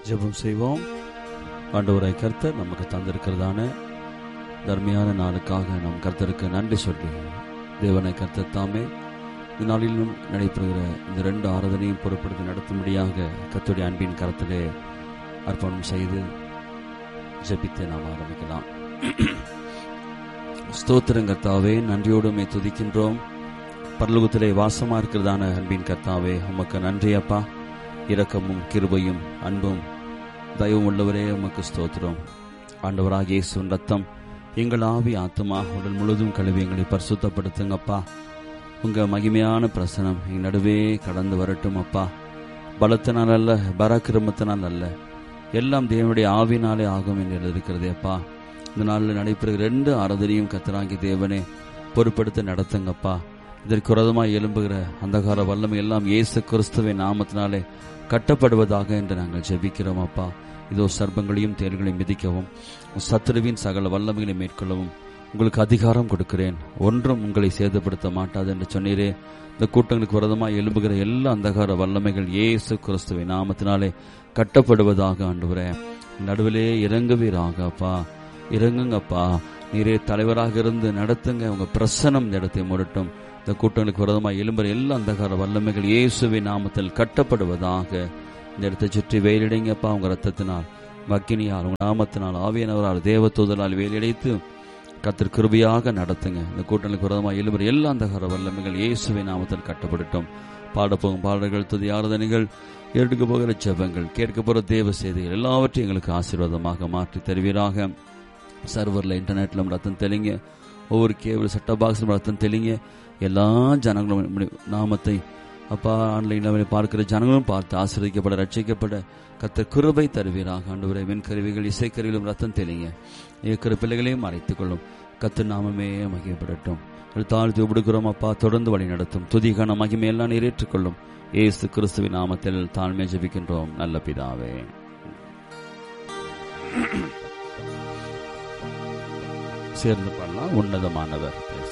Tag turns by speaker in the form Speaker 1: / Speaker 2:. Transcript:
Speaker 1: ஜெபம் செய்வோம் ஆண்டவரை கர்த்தர் நமக்கு தந்திருக்கிறதான தர்மையான நாளுக்காக நம் கர்த்தருக்கு நன்றி சொல்லி தேவனை கர்த்தர் தாமே இந்த நாளிலும் நடைபெறுகிற இந்த ரெண்டு ஆராதனையும் பொறுப்படுத்தி நடத்தும்படியாக கர்த்தருடைய அன்பின் கரத்திலே அர்ப்பணம் செய்து ஜெபித்து நாம் ஆரம்பிக்கலாம் ஸ்தோத்திரம் கர்த்தாவே நன்றியோடுமே துதிக்கின்றோம் பரலோகத்திலே வாசமா இருக்கிறதான அன்பின் கர்த்தாவே உமக்கு நன்றி அப்பா இரக்கமும் கிருபையும் அன்பும் தயவும் உள்ளவரே உமக்கு ஸ்தோத்திரம் ஆண்டவராக இயேசுவின் ரத்தம் எங்கள் ஆவி ஆத்மா உடல் முழுதும் கழுவி எங்களை பரிசுத்தப்படுத்துங்கப்பா உங்க மகிமையான பிரசனம் எங்கள் நடுவே கடந்து வரட்டும் அப்பா பலத்தினால் அல்ல பராக்கிரமத்தினால் அல்ல எல்லாம் தேவனுடைய ஆவினாலே ஆகும் என்று இருக்கிறதே அப்பா இந்த நாளில் நடைபெறுகிற ரெண்டு ஆராதனையும் கத்தராங்கி தேவனே பொறுப்படுத்த நடத்துங்கப்பா இதற்கு விரோதமாய் எழும்புகிற அந்தகார வல்லமை எல்லாம் இயேசு கிறிஸ்துவின் நாமத்தினாலே கட்டப்படுவதாக என்று நாங்கள் ஜெபிக்கிறோம் அப்பா இதோ சர்ப்பங்களையும் தேல்களையும் மிதிக்கவும் சத்துருவின் சகல வல்லமைகளை மேற்கொள்ளவும் உங்களுக்கு அதிகாரம் கொடுக்கிறேன் ஒன்றும் உங்களை சேதப்படுத்த மாட்டாது என்று சொன்னீரே இந்த கூட்டங்களுக்கு விரதமாய் எழும்புகிற எல்லா அந்தகார வல்லமைகள் இயேசு கிறிஸ்துவின் நாமத்தினாலே கட்டப்படுவதாக ஆண்டுகிறே நடுவிலே இறங்குவீராக அப்பா இறங்குங்கப்பா நீரே தலைவராக இருந்து நடத்துங்க உங்க பிரசனம் இந்த இடத்தை முரட்டும் இந்த கூட்டங்களுக்கு விரதமாக எழும்புற எல்லா அந்தகார வல்லமைகள் இயேசுவின் நாமத்தில் கட்டப்படுவதாக இந்த இடத்தை சுற்றி வேலிடைங்கப்பா உங்க ரத்தத்தினால் வக்கினியால் உங்க நாமத்தினால் ஆவியனவரால் தேவதூதலால் வேலியடைத்து கத்தர் கிருபியாக நடத்துங்க இந்த கூட்டங்களுக்கு விரதமாக எழும்புற எல்லா அந்தகார வல்லமைகள் இயேசுவின் நாமத்தில் கட்டப்படட்டும் பாடப்போகும் பாடல்கள் துதி ஆராதனைகள் எடுக்க போகிற ஜெபங்கள் கேட்க போகிற தேவ செய்திகள் எல்லாவற்றையும் எங்களுக்கு ஆசீர்வாதமாக மாற்றி தருவீராக சர்வரில் இன்டர்நெட்டில் ரத்தம் தெளிங்க ஒவ்வொரு கேபிள் செட்ட பாக்ஸிலும் ரத்தம் தெளிங்க எல்லா ஜனங்களும் நாமத்தை அப்பா ஆன்லைனில் பார்க்கிற ஜனங்களும் பார்த்து ஆசிரியக்கப்பட ரட்சிக்கப்பட கத்த குருபை தருவீராக ஆண்டு வெண்கருவிகள் இசைக்கருவிலும் ரத்தம் தெளிங்க இயக்கிற பிள்ளைகளையும் மறைத்துக் கொள்ளும் கத்து நாமமே மகிமைப்படட்டும் தாழ்த்தி விடுக்கிறோம் அப்பா தொடர்ந்து வழி நடத்தும் துதிகான மகிமையெல்லாம் நிறைவேற்றிக் ஏசு கிறிஸ்துவின் நாமத்தில் தாழ்மை ஜபிக்கின்றோம் நல்ல பிதாவே சேர்ந்து பண்ணலாம் உன்னதமானவர்